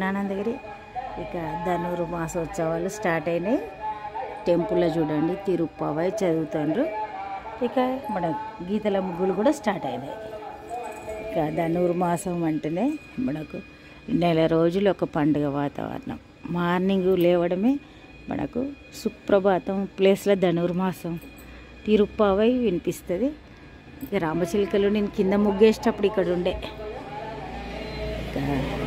జ్ఞానందగిరి ఇక ధనురు మాసోత్సవాలు స్టార్ట్ అయినాయి టెంపుల్లో చూడండి తిరుప్పావై చదువుతాండ్రు ఇక మన గీతల ముగ్గులు కూడా స్టార్ట్ అయినాయి ఇక ధనురు మాసం అంటేనే మనకు నెల రోజులు ఒక పండుగ వాతావరణం మార్నింగ్ లేవడమే మనకు సుప్రభాతం ప్లేస్లో ధనుర్మాసం తిరుప్పావై వినిపిస్తుంది ఇక రామచిలుకలు నేను కింద ముగ్గేసేటప్పుడు ఇక్కడ ఉండే ఇక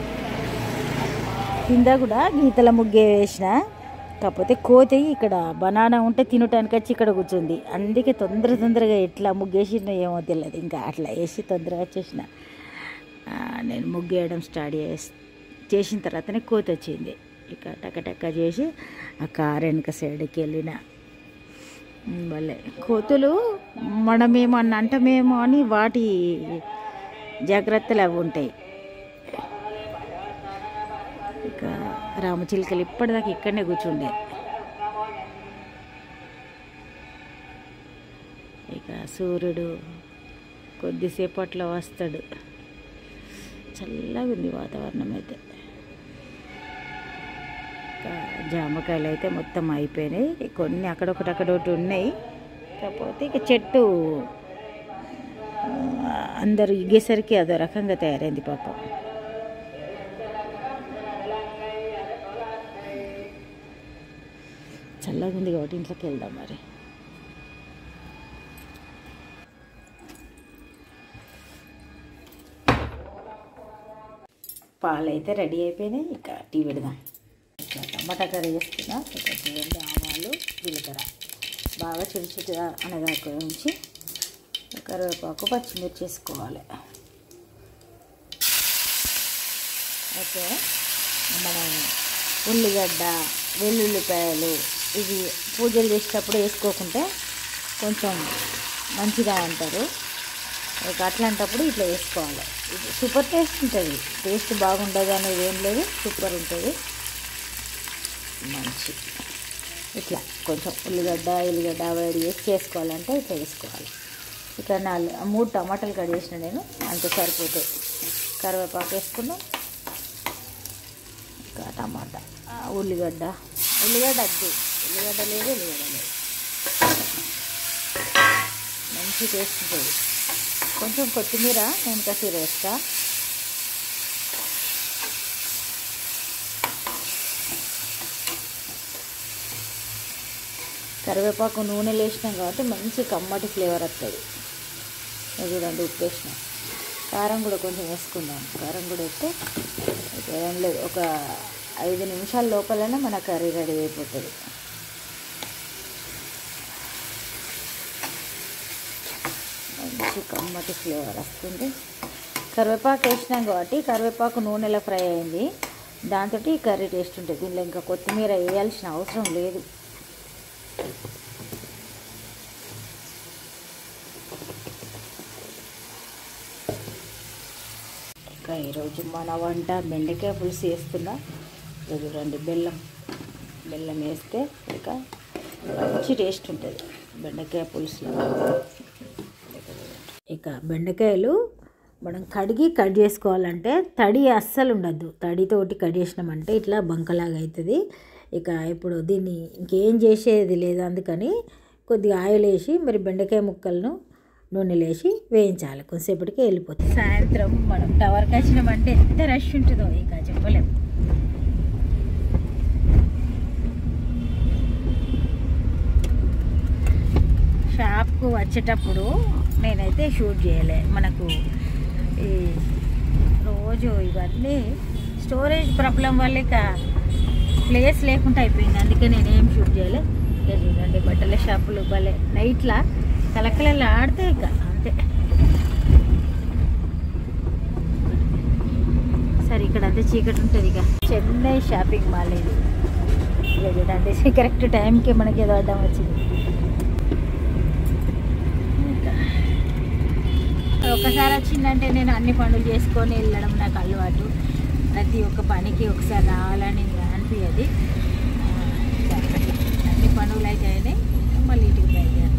కింద కూడా గీతల ముగ్గే వేసిన కాకపోతే కోతి ఇక్కడ బనానా ఉంటే తినటానికి వచ్చి ఇక్కడ కూర్చుంది అందుకే తొందర తొందరగా ఎట్లా ముగ్గేసిన ఏమో తెలియదు ఇంకా అట్లా వేసి తొందరగా వచ్చేసిన ఆ, నేను ముగ్గేయడం స్టార్ట్ చేసి చేసిన తర్వాతనే కోతి వచ్చింది ఇక టక టక్క చేసి ఆ కార్ వెనక సైడ్కి వెళ్ళిన భలే కోతులు మనమేమన్నా అంటమేమో అని వాటి జాగ్రత్తలు అవి ఉంటాయి ఇక రామచిలుకలు ఇప్పటిదాకా ఇక్కడనే కూర్చుండే ఇక సూర్యుడు కొద్దిసేపట్లో వస్తాడు చల్లగా ఉంది వాతావరణం అయితే ఇంకా జామకాయలు అయితే మొత్తం అయిపోయినాయి కొన్ని అక్కడొకటి అక్కడొకటి ఉన్నాయి కాకపోతే ఇక చెట్టు ఆ, అందరూ ఇగ్గేసరికి అదో రకంగా తయారైంది పాపం చల్లగా ఉంది కాబట్టి ఇంట్లోకి వెళ్దాం మరి పాలు అయితే రెడీ అయిపోయినాయి ఇక టీ పెడదాం ఇక టమాటా కర్రీ చేసుకున్నా ఇక చూడండి ఆవాలు జీలకర్ర బాగా చిరు చిరుగా అనగాక ఉంచి కరివేపాకు పచ్చిమిర్చి వేసుకోవాలి అయితే మనం ఉల్లిగడ్డ వెల్లుల్లిపాయలు ఇవి పూజలు చేసేటప్పుడు వేసుకోకుంటే కొంచెం మంచిగా అంటారు ఇక అట్లాంటప్పుడు ఇట్లా వేసుకోవాలి ఇది సూపర్ టేస్ట్ ఉంటుంది టేస్ట్ బాగుండదు అనేది ఏం లేదు సూపర్ ఉంటుంది మంచి ఇట్లా కొంచెం ఉల్లిగడ్డ ఎల్లిగడ్డ వేడి చేసి చేసుకోవాలంటే ఇట్లా వేసుకోవాలి ఇక్కడ నాలుగు మూడు టమాటాలు కట్ చేసిన నేను అంత సరిపోతాయి కరివేపాకు వేసుకున్నాం ఇంకా టమాటా ఆ, ఉల్లిగడ్డ ఉల్లిగడ్డ అద్దు ఉల్లిగడ్డ లేదు ఉల్లిగడ్డ లేదు మంచి టేస్ట్ ఉంటుంది కొంచెం కొత్తిమీర నేను కసీర వేస్తా కరివేపాకు నూనె వేసినాం కాబట్టి మంచి కమ్మటి ఫ్లేవర్ వస్తుంది ఇది చూడండి ఉప్పు వేసినాం కారం కూడా కొంచెం వేసుకుందాం కారం కూడా వేస్తే ఇక ఏం లేదు ఒక ఐదు నిమిషాల లోపలనే మన కర్రీ రెడీ అయిపోతుంది మంచి కమ్మటి ఫ్లేవర్ వస్తుంది కరివేపాకు వేసినాం కాబట్టి కరివేపాకు నూనెలో ఫ్రై అయింది దాంతో ఈ కర్రీ టేస్ట్ ఉంటుంది దీనిలో ఇంకా కొత్తిమీర వేయాల్సిన అవసరం లేదు ఇంకా ఈరోజు మన వంట బెండకాయ పులుసు వేస్తున్నా ఇది చూడండి బెల్లం బెల్లం వేస్తే ఇక మంచి టేస్ట్ ఉంటుంది బెండకాయ పులుసులో ఇక బెండకాయలు మనం కడిగి కట్ చేసుకోవాలంటే తడి అస్సలు ఉండద్దు తడితోటి కట్ చేసినామంటే ఇట్లా బంకలాగా అవుతుంది ఇక ఇప్పుడు దీన్ని ఇంకేం చేసేది లేదు అందుకని కొద్దిగా ఆయిల్ వేసి మరి బెండకాయ ముక్కలను నూనెలో వేసి వేయించాలి కొంతసేపటికి వెళ్ళిపోతుంది సాయంత్రం మనం టవర్కి వచ్చినామంటే ఎంత రష్ ఉంటుందో ఇక చెప్పలేము షాప్కు వచ్చేటప్పుడు నేనైతే షూట్ చేయలే మనకు ఈ రోజు ఇవన్నీ స్టోరేజ్ ప్రాబ్లం వల్ల ఇక ప్లేస్ లేకుండా అయిపోయింది అందుకే నేనేం షూట్ చేయలే ఇక చూడండి బట్టల షాపులు భలే నైట్లా కలకలలు ఆడితే ఇక అంతే సరే ఇక్కడ అంతే చీకటి ఉంటుంది ఇక చెన్నై షాపింగ్ మాల్ ఇది ఇక చూడండి కరెక్ట్ టైంకి మనకి ఏదో అడ్డం వచ్చింది ఇంకా ఒకసారి వచ్చిందంటే నేను అన్ని పనులు చేసుకొని వెళ్ళడం నాకు అలవాటు ప్రతి ఒక్క పనికి ఒకసారి రావాలని అనిపించదు అన్ని పనులు అయితే అయినాయి మళ్ళీ ఇంటికి బయలుదేరాను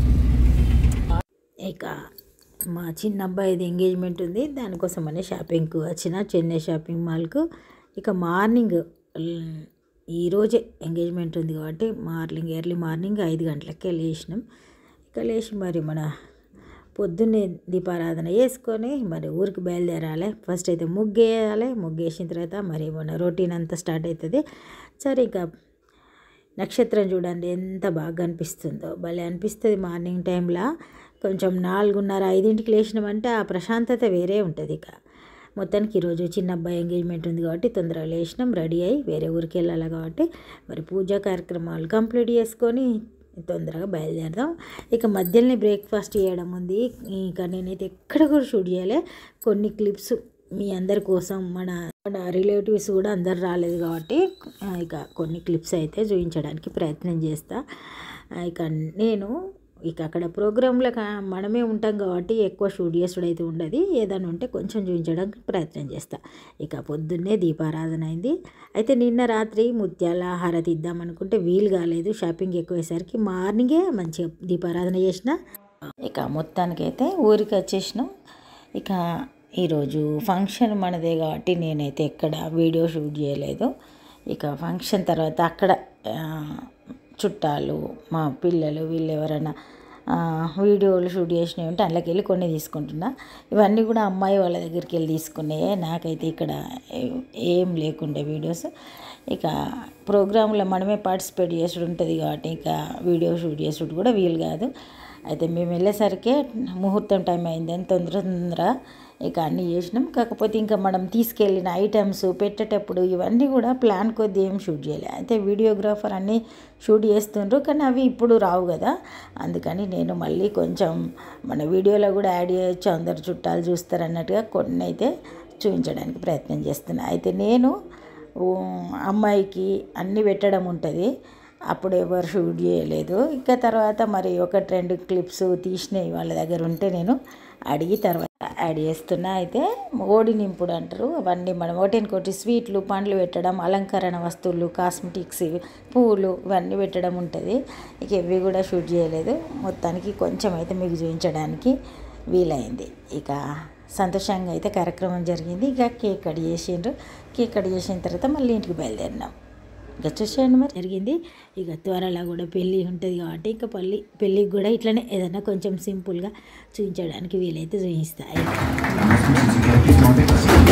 ఇక మా చిన్న అబ్బాయిది ఎంగేజ్మెంట్ ఉంది దానికోసమనే షాపింగ్కి వచ్చిన చెన్నై షాపింగ్ మాల్కు ఇక మార్నింగ్ ల్- ఈరోజే ఎంగేజ్మెంట్ ఉంది కాబట్టి మార్నింగ్ ఎర్లీ మార్నింగ్ ఐదు గంటలకే లేచినాం ఇక లేచి మరి మన పొద్దున్నే దీపారాధన చేసుకొని మరి ఊరికి బయలుదేరాలి ఫస్ట్ అయితే ముగ్గు వేయాలి ముగ్గు వేసిన తర్వాత మరి మన రొటీన్ అంతా స్టార్ట్ అవుతుంది సరే ఇక నక్షత్రం చూడండి ఎంత బాగా అనిపిస్తుందో భలే అనిపిస్తుంది మార్నింగ్ టైంలో కొంచెం నాలుగున్నర ఐదింటికి లేచినామంటే ఆ ప్రశాంతత వేరే ఉంటుంది ఇక మొత్తానికి ఈరోజు చిన్న అబ్బాయి ఎంగేజ్మెంట్ ఉంది కాబట్టి తొందరగా లేచినాం రెడీ అయ్యి వేరే ఊరికి వెళ్ళాలి కాబట్టి మరి పూజా కార్యక్రమాలు కంప్లీట్ చేసుకొని తొందరగా బయలుదేరదాం ఇక మధ్యలోనే బ్రేక్ఫాస్ట్ చేయడం ఉంది ఇక నేనైతే ఎక్కడ కూడా షూట్ చేయలే కొన్ని క్లిప్స్ మీ అందరి కోసం మన మన రిలేటివ్స్ కూడా అందరు రాలేదు కాబట్టి ఆ, ఇక కొన్ని క్లిప్స్ అయితే చూపించడానికి ప్రయత్నం చేస్తా ఆ, ఇక నేను ఇక అక్కడ ప్రోగ్రాంలో కా- మనమే ఉంటాం కాబట్టి ఎక్కువ షూట్ చేసుడు అయితే ఉండదు ఏదైనా ఉంటే కొంచెం చూపించడానికి ప్రయత్నం చేస్తా ఇక పొద్దున్నే దీపారాధన అయింది అయితే నిన్న రాత్రి ముత్యాల హారతి ఇద్దాం అనుకుంటే వీలు కాలేదు షాపింగ్ ఎక్కువేసరికి మార్నింగే మంచిగా దీపారాధన చేసిన ఇక మొత్తానికైతే ఊరికి వచ్చేసినాం ఇక ఈరోజు ఫంక్షన్ మనదే కాబట్టి నేనైతే ఎక్కడ వీడియో షూట్ చేయలేదు ఇక ఫంక్షన్ తర్వాత అక్కడ ఆ, చుట్టాలు మా పిల్లలు వీళ్ళు ఎవరైనా ఆ, వీడియోలు షూట్ చేసినవి ఉంటే అందులోకి వెళ్ళి కొన్ని తీసుకుంటున్నా ఇవన్నీ కూడా అమ్మాయి వాళ్ళ దగ్గరికి వెళ్ళి తీసుకున్నాయే నాకైతే ఇక్కడ ఏ- ఏం లేకుండే వీడియోస్ ఇక ప్రోగ్రాంలో మనమే పార్టిసిపేట్ చేసుడు ఉంటుంది కాబట్టి ఇక వీడియో షూట్ చేసుడు కూడా వీలు కాదు అయితే మేము వెళ్ళేసరికి ముహూర్తం టైం అయిందని తొందర తొందర ఇక అన్నీ చేసినాం కాకపోతే ఇంకా మనం తీసుకెళ్ళిన ఐటమ్స్ పెట్టేటప్పుడు ఇవన్నీ కూడా ప్లాన్ కొద్ది ఏం షూట్ చేయలే అయితే వీడియోగ్రాఫర్ అన్నీ షూట్ చేస్తుండ్రు కానీ అవి ఇప్పుడు రావు కదా అందుకని నేను మళ్ళీ కొంచెం మన వీడియోలో కూడా యాడ్ చేయొచ్చు అందరు చుట్టాలు చూస్తారు అన్నట్టుగా కొన్ని అయితే చూపించడానికి ప్రయత్నం చేస్తున్నా అయితే నేను ఊ, అమ్మాయికి అన్నీ పెట్టడం ఉంటుంది అప్పుడు ఎవరు షూట్ చేయలేదు ఇంకా తర్వాత మరి ఒకటి రెండు క్లిప్స్ తీసినవి వాళ్ళ దగ్గర ఉంటే నేను అడిగి తర్వాత యాడ్ చేస్తున్నా అయితే ఓడి నింపుడు అంటారు అవన్నీ మనం ఒకటికొకటి స్వీట్లు పండ్లు పెట్టడం అలంకరణ వస్తువులు కాస్మెటిక్స్ ఇవి పువ్వులు ఇవన్నీ పెట్టడం ఉంటుంది ఇక ఇవి కూడా షూట్ చేయలేదు మొత్తానికి కొంచెం అయితే మీకు చూపించడానికి వీలైంది ఇక సంతోషంగా అయితే కార్యక్రమం జరిగింది ఇక కేక్ కట్ చేసిండ్రు కేక్ కట్ చేసిన తర్వాత మళ్ళీ ఇంటికి బయలుదేరినాం ఇక చూసేయండి మరి జరిగింది ఇక త్వరలో కూడా పెళ్ళి ఉంటుంది కాబట్టి ఇంకా పెళ్ళి పెళ్ళికి కూడా ఇట్లనే ఏదైనా కొంచెం సింపుల్గా చూపించడానికి వీలైతే చూపిస్తాయి